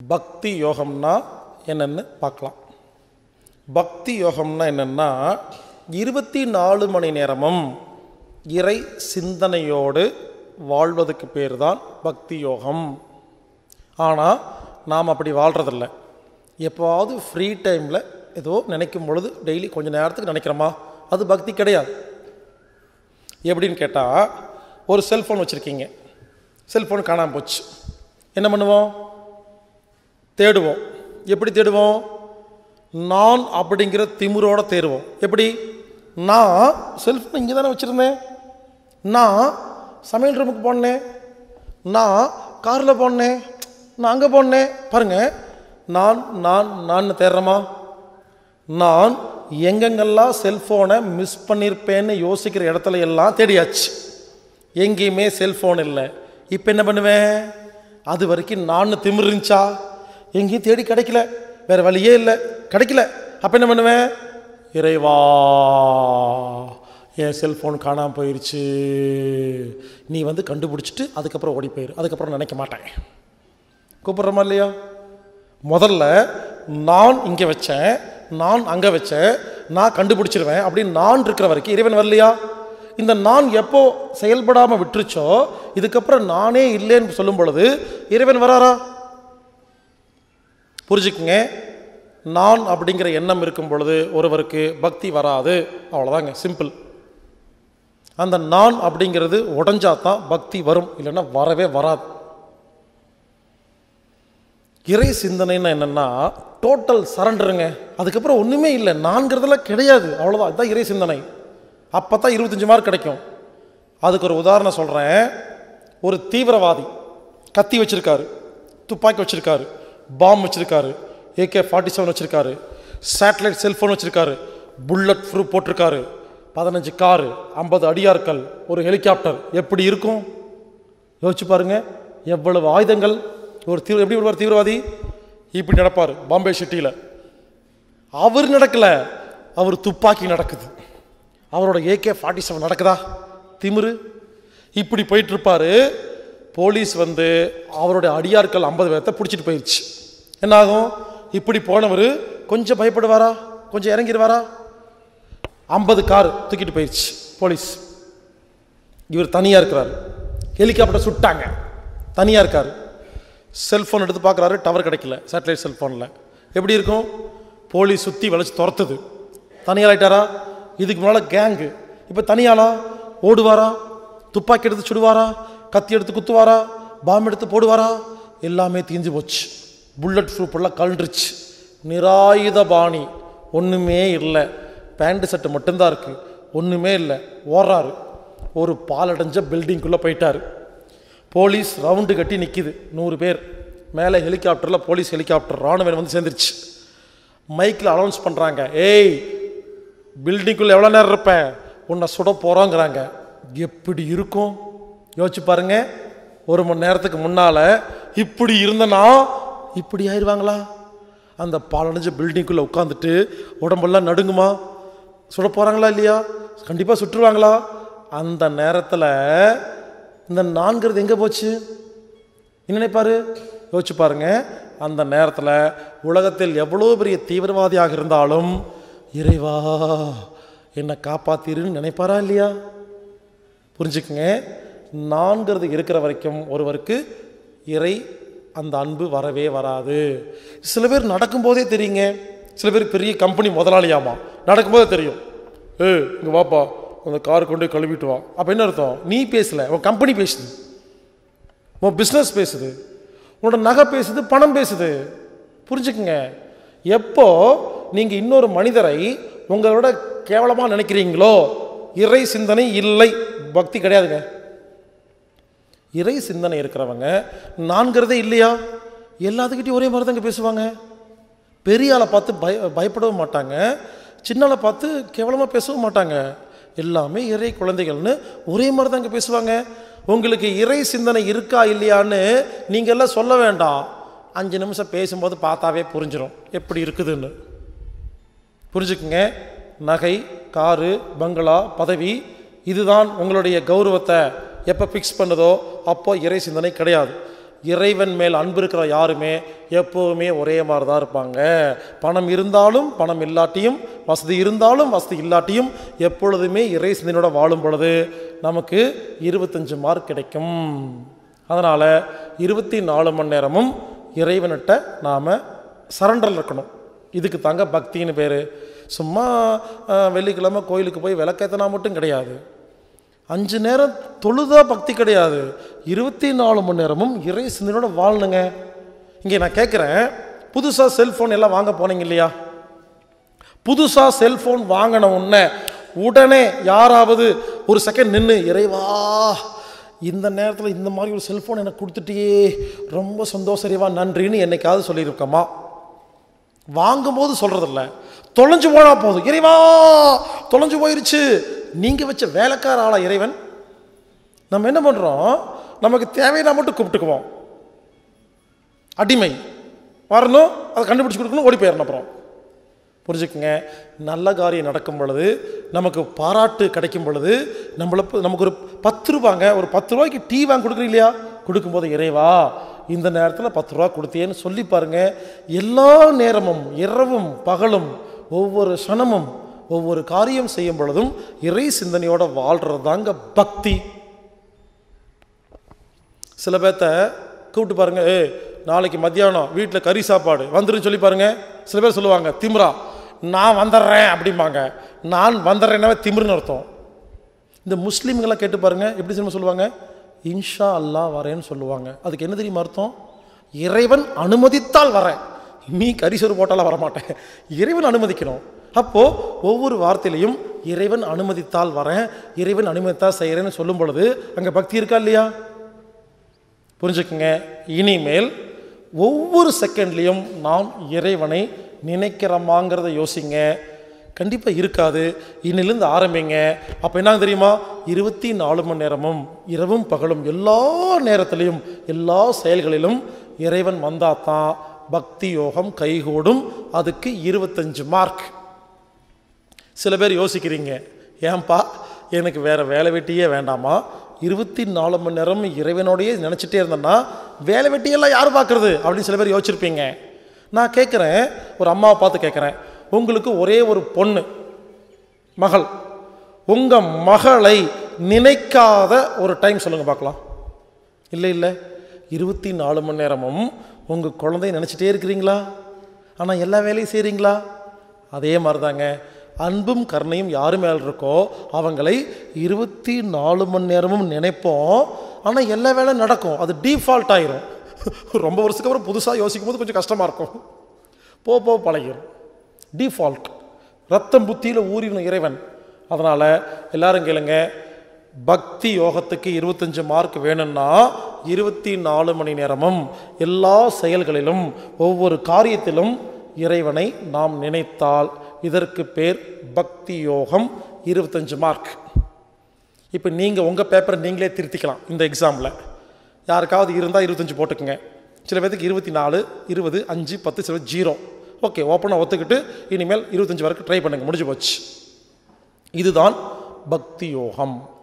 பக்தி யோகம்னா என்னன்னு பார்க்கலாம் பக்தி யோகம்னா என்னென்னா இருபத்தி நாலு மணி நேரமும் இறை சிந்தனையோடு வாழ்வதுக்கு பேர் தான் பக்தி யோகம் ஆனால் நாம் அப்படி வாழ்கிறதில்ல எப்போவாவது ஃப்ரீ டைமில் ஏதோ நினைக்கும் பொழுது டெய்லி கொஞ்சம் நேரத்துக்கு நினைக்கிறோமா அது பக்தி கிடையாது எப்படின்னு கேட்டால் ஒரு செல்ஃபோன் வச்சுருக்கீங்க செல்ஃபோன் காணாமல் போச்சு என்ன பண்ணுவோம் தேடுவோம் எப்படி தேடுவோம் நான் அப்படிங்கிற திமிரோட தேடுவோம் எப்படி நான் செல்ஃபோன் இங்கே தானே வச்சுருந்தேன் நான் சமையல் ரூமுக்கு போனேன் நான் காரில் போனேன் நான் அங்கே போனேன் பாருங்கள் நான் நான் நான் தேடுறேமா நான் எங்கெங்கெல்லாம் செல்ஃபோனை மிஸ் பண்ணியிருப்பேன்னு யோசிக்கிற இடத்துல எல்லாம் தேடியாச்சு எங்கேயுமே செல்ஃபோன் இல்லை இப்போ என்ன பண்ணுவேன் அது வரைக்கும் நான் திமிரு இருந்துச்சா எங்கேயும் தேடி கிடைக்கல வேறு வழியே இல்லை கிடைக்கல அப்போ என்ன பண்ணுவேன் இறைவா என் செல்ஃபோன் காணாமல் போயிடுச்சு நீ வந்து கண்டுபிடிச்சிட்டு அதுக்கப்புறம் ஓடி போயிரு அதுக்கப்புறம் நினைக்க மாட்டேன் கூப்பிட்றோமா இல்லையா முதல்ல நான் இங்கே வச்சேன் நான் அங்கே வச்சேன் நான் கண்டுபிடிச்சிருவேன் அப்படின்னு நான் இருக்கிற வரைக்கும் இறைவன் வரலையா இந்த நான் எப்போ செயல்படாமல் விட்டுருச்சோ இதுக்கப்புறம் நானே இல்லைன்னு சொல்லும் பொழுது இறைவன் வராரா புரிஞ்சுக்குங்க நான் அப்படிங்கிற எண்ணம் இருக்கும் பொழுது ஒருவருக்கு பக்தி வராது அவ்வளோதாங்க சிம்பிள் அந்த நான் அப்படிங்கிறது உடஞ்சா தான் பக்தி வரும் இல்லைன்னா வரவே வராது இறை சிந்தனைன்னா என்னென்னா டோட்டல் சரண்டருங்க அதுக்கப்புறம் ஒன்றுமே இல்லை நான்கிறதெல்லாம் கிடையாது அவ்வளோதான் இதுதான் இறை சிந்தனை அப்போ தான் இருபத்தஞ்சி மார்க் கிடைக்கும் அதுக்கு ஒரு உதாரணம் சொல்கிறேன் ஒரு தீவிரவாதி கத்தி வச்சுருக்காரு துப்பாக்கி வச்சுருக்காரு பாம் வச்சுருக்காரு ஏகே ஃபார்ட்டி செவன் வச்சுருக்காரு சேட்டலைட் செல்ஃபோன் வச்சுருக்காரு புல்லட் ப்ரூஃப் போட்டிருக்காரு பதினஞ்சு காரு ஐம்பது அடியாட்கள் ஒரு ஹெலிகாப்டர் எப்படி இருக்கும் யோசிச்சு பாருங்க எவ்வளவு ஆயுதங்கள் ஒரு தீவிர எப்படி வருவார் தீவிரவாதி இப்படி நடப்பார் பாம்பே சிட்டியில் அவர் நடக்கல அவர் துப்பாக்கி நடக்குது அவரோட ஏகே ஃபார்ட்டி செவன் நடக்குதா திமிரு இப்படி போயிட்டு இருப்பாரு போலீஸ் வந்து அவருடைய அடியாட்கள் ஐம்பது பேர்த்த பிடிச்சிட்டு போயிடுச்சு என்ன ஆகும் இப்படி போனவர் கொஞ்சம் பயப்படுவாரா கொஞ்சம் இறங்கிடுவாரா ஐம்பது கார் தூக்கிட்டு போயிடுச்சு போலீஸ் இவர் தனியாக இருக்கிறார் ஹெலிகாப்டர் சுட்டாங்க தனியாக இருக்கார் செல்ஃபோன் எடுத்து பார்க்குறாரு டவர் கிடைக்கல சேட்டலைட் செல்ஃபோனில் எப்படி இருக்கும் போலீஸ் சுற்றி வளைச்சு துரத்துது தனியால் ஆயிட்டாரா இதுக்கு முன்னால் கேங்கு இப்போ தனியாளா ஓடுவாரா துப்பாக்கி எடுத்து சுடுவாரா கத்தி எடுத்து குத்துவாரா பாம்பு எடுத்து போடுவாரா எல்லாமே தீஞ்சு போச்சு புல்லட் ப்ரூஃப் எல்லாம் கழண்டுருச்சு நிராயுத பாணி ஒன்றுமே இல்லை பேண்ட் செட்டு மட்டும்தான் இருக்குது ஒன்றுமே இல்லை ஓடுறாரு ஒரு பாலடைஞ்ச பில்டிங்குள்ளே போயிட்டார் போலீஸ் ரவுண்டு கட்டி நிற்கிது நூறு பேர் மேலே ஹெலிகாப்டரில் போலீஸ் ஹெலிகாப்டர் ராணுவம் வந்து சேர்ந்துருச்சு மைக்கில் அனௌன்ஸ் பண்ணுறாங்க ஏய் பில்டிங்குள்ளே எவ்வளோ நேரம் இருப்பேன் உன்னை சுட போகிறோங்கிறாங்க எப்படி இருக்கும் யோசிச்சு பாருங்க ஒரு மணி நேரத்துக்கு முன்னால் இப்படி இருந்தனா இப்படி ஆயிடுவாங்களா அந்த பாலடைஞ்ச பில்டிங்குள்ளே உட்காந்துட்டு உடம்பெல்லாம் நடுங்குமா சுட போகிறாங்களா இல்லையா கண்டிப்பாக சுட்டுருவாங்களா அந்த நேரத்தில் இந்த நான்கிறது எங்கே போச்சு என்ன நினைப்பாரு யோசிச்சு பாருங்க அந்த நேரத்தில் உலகத்தில் எவ்வளோ பெரிய தீவிரவாதியாக இருந்தாலும் இறைவா என்னை காப்பாத்திருன்னு நினைப்பாரா இல்லையா புரிஞ்சுக்குங்க நான்கிறது இருக்கிற வரைக்கும் ஒருவருக்கு இறை அந்த அன்பு வரவே வராது சில பேர் நடக்கும்போதே தெரியுங்க சில பேர் பெரிய கம்பெனி முதலாளியாமா நடக்கும்போதே தெரியும் ஏ இங்கே வாப்பா அந்த கார் கொண்டு போய் கழுவிட்டு வா அப்போ என்ன அர்த்தம் நீ பேசல உன் கம்பெனி பேசுது உன் பிஸ்னஸ் பேசுது உன்னோட நகை பேசுது பணம் பேசுது புரிஞ்சுக்குங்க எப்போ நீங்கள் இன்னொரு மனிதரை உங்களோட கேவலமாக நினைக்கிறீங்களோ இறை சிந்தனை இல்லை பக்தி கிடையாதுங்க இறை சிந்தனை இருக்கிறவங்க நான்கிறதே இல்லையா எல்லாத்துக்கிட்டையும் ஒரே மாதிரி தாங்க பேசுவாங்க பெரிய ஆளை பார்த்து பய பயப்படவும் மாட்டாங்க சின்ன ஆளை பார்த்து கேவலமாக பேசவும் மாட்டாங்க எல்லாமே இறை குழந்தைகள்னு ஒரே மாதிரி தாங்க பேசுவாங்க உங்களுக்கு இறை சிந்தனை இருக்கா இல்லையான்னு நீங்கள் எல்லாம் சொல்ல வேண்டாம் அஞ்சு நிமிஷம் பேசும்போது பார்த்தாவே புரிஞ்சிடும் எப்படி இருக்குதுன்னு புரிஞ்சுக்குங்க நகை காரு பங்களா பதவி இதுதான் உங்களுடைய கௌரவத்தை எப்போ ஃபிக்ஸ் பண்ணுதோ அப்போ இறை சிந்தனை கிடையாது இறைவன் மேல் அன்பு இருக்கிற யாருமே எப்போவுமே ஒரே மாதிரி தான் இருப்பாங்க பணம் இருந்தாலும் பணம் இல்லாட்டியும் வசதி இருந்தாலும் வசதி இல்லாட்டியும் எப்பொழுதுமே இறை சிந்தனையோட வாழும் பொழுது நமக்கு இருபத்தஞ்சு மார்க் கிடைக்கும் அதனால் இருபத்தி நாலு மணி நேரமும் இறைவன்கிட்ட நாம் சரண்டரில் இருக்கணும் இதுக்கு தாங்க பக்தின்னு பேர் சும்மா அஹ், வெள்ளிக்கிழமை கோயிலுக்கு போய் விளக்கேத்தனா மட்டும் கிடையாது அஞ்சு நேரம் தொழுதா பக்தி கிடையாது இருபத்தி நாலு மணி நேரமும் இறை சிந்தனையோட வாழணுங்க இங்கே நான் கேட்குறேன் புதுசாக செல்ஃபோன் எல்லாம் வாங்க போனீங்க இல்லையா புதுசாக செல்ஃபோன் வாங்கின உடனே உடனே யாராவது ஒரு செகண்ட் நின்று இறைவா இந்த நேரத்தில் இந்த மாதிரி ஒரு செல்ஃபோன் எனக்கு கொடுத்துட்டியே ரொம்ப சந்தோஷம் இறைவா நன்றின்னு என்னைக்காவது சொல்லியிருக்கோமா வாங்கும்போது சொல்கிறதில்ல தொலைஞ்சு போனா போதும் இறைவா தொலைஞ்சு போயிருச்சு நீங்கள் வச்ச வேலைக்கார ஆளா இறைவன் நம்ம என்ன பண்ணுறோம் நமக்கு தேவையான மட்டும் கூப்பிட்டுக்குவோம் அடிமை வரணும் அதை கண்டுபிடிச்சு கொடுக்கணும் ஓடி போயிடணும் அப்புறம் புரிஞ்சுக்குங்க நல்ல காரியம் நடக்கும் பொழுது நமக்கு பாராட்டு கிடைக்கும் பொழுது நம்மள நமக்கு ஒரு பத்து ரூபாங்க ஒரு பத்து ரூபாய்க்கு டீ வாங்கி கொடுக்குறீங்க இல்லையா கொடுக்கும்போது இறைவா இந்த நேரத்தில் பத்து ரூபா கொடுத்தேன்னு சொல்லி பாருங்க எல்லா நேரமும் இரவும் பகலும் ஒவ்வொரு க்ஷணமும் ஒவ்வொரு காரியம் செய்யும் பொழுதும் இறை சிந்தனையோட வாழ்கிறது தாங்க பக்தி சில பேர்த்த கூப்பிட்டு பாருங்க ஏ நாளைக்கு மத்தியானம் வீட்டில் கறி சாப்பாடு வந்துருன்னு சொல்லி பாருங்க சில பேர் சொல்லுவாங்க திமிரா நான் வந்துடுறேன் அப்படிம்பாங்க நான் வந்துடுறேன்னாவே திமிருன்னு அர்த்தம் இந்த முஸ்லீம்களாம் கேட்டு பாருங்க எப்படி தெரியுமா சொல்லுவாங்க இன்ஷா அல்லாஹ் வரேன்னு சொல்லுவாங்க அதுக்கு என்ன தெரியுமா அர்த்தம் இறைவன் அனுமதித்தால் வரேன் நீ கரிசோறு போட்டாலாம் வரமாட்டேன் இறைவன் அனுமதிக்கணும் அப்போ ஒவ்வொரு வார்த்தையிலையும் இறைவன் அனுமதித்தால் வரேன் இறைவன் அனுமதித்தால் செய்கிறேன்னு சொல்லும் பொழுது அங்கே பக்தி இருக்கா இல்லையா புரிஞ்சுக்குங்க இனிமேல் ஒவ்வொரு செகண்ட்லேயும் நாம் இறைவனை நினைக்கிறோமாங்கிறத யோசிங்க கண்டிப்பாக இருக்காது இன்னிலிருந்து ஆரம்பிங்க அப்போ என்ன தெரியுமா இருபத்தி நாலு மணி நேரமும் இரவும் பகலும் எல்லா நேரத்திலையும் எல்லா செயல்களிலும் இறைவன் வந்தால் தான் பக்தி யோகம் கைகூடும் அதுக்கு இருபத்தஞ்சு மார்க் சில பேர் யோசிக்கிறீங்க ஏன்பா எனக்கு வேற வேலை வெட்டியே வேண்டாமா இருபத்தி நாலு மணி நேரம் இறைவனோடையே நினச்சிட்டே இருந்தேன்னா வேலை வெட்டியெல்லாம் யார் பார்க்குறது அப்படின்னு சில பேர் யோசிச்சிருப்பீங்க நான் கேட்குறேன் ஒரு அம்மாவை பார்த்து கேட்குறேன் உங்களுக்கு ஒரே ஒரு பொண்ணு மகள் உங்கள் மகளை நினைக்காத ஒரு டைம் சொல்லுங்கள் பார்க்கலாம் இல்லை இல்லை இருபத்தி நாலு மணி நேரமும் உங்கள் குழந்தைய நினச்சிட்டே இருக்கிறீங்களா ஆனால் எல்லா வேலையும் செய்கிறீங்களா அதே மாதிரி தாங்க அன்பும் கருணையும் யாரு மேல் இருக்கோ அவங்களை இருபத்தி நாலு மணி நேரமும் நினைப்போம் ஆனால் எல்லா வேலையும் நடக்கும் அது டீஃபால்ட் ஆயிரும் ரொம்ப வருஷத்துக்கு அப்புறம் புதுசாக யோசிக்கும் போது கொஞ்சம் கஷ்டமாக இருக்கும் போ போ பழகிடும் டீஃபால்ட் ரத்தம் புத்தியில் ஊறின இறைவன் அதனால் எல்லாரும் கேளுங்க பக்தி யோகத்துக்கு இருபத்தஞ்சு மார்க் வேணும்னா இருபத்தி நாலு மணி நேரமும் எல்லா செயல்களிலும் ஒவ்வொரு காரியத்திலும் இறைவனை நாம் நினைத்தால் இதற்கு பேர் பக்தி யோகம் இருபத்தஞ்சு மார்க் இப்போ நீங்கள் உங்கள் பேப்பரை நீங்களே திருத்திக்கலாம் இந்த எக்ஸாமில் யாருக்காவது இருந்தால் இருபத்தஞ்சு போட்டுக்குங்க சில பேருக்கு இருபத்தி நாலு இருபது அஞ்சு பத்து சில பேர் ஜீரோ ஓகே ஓப்பனாக ஒத்துக்கிட்டு இனிமேல் இருபத்தஞ்சு வரைக்கும் ட்ரை பண்ணுங்க முடிஞ்சு போச்சு இதுதான் பக்தி யோகம்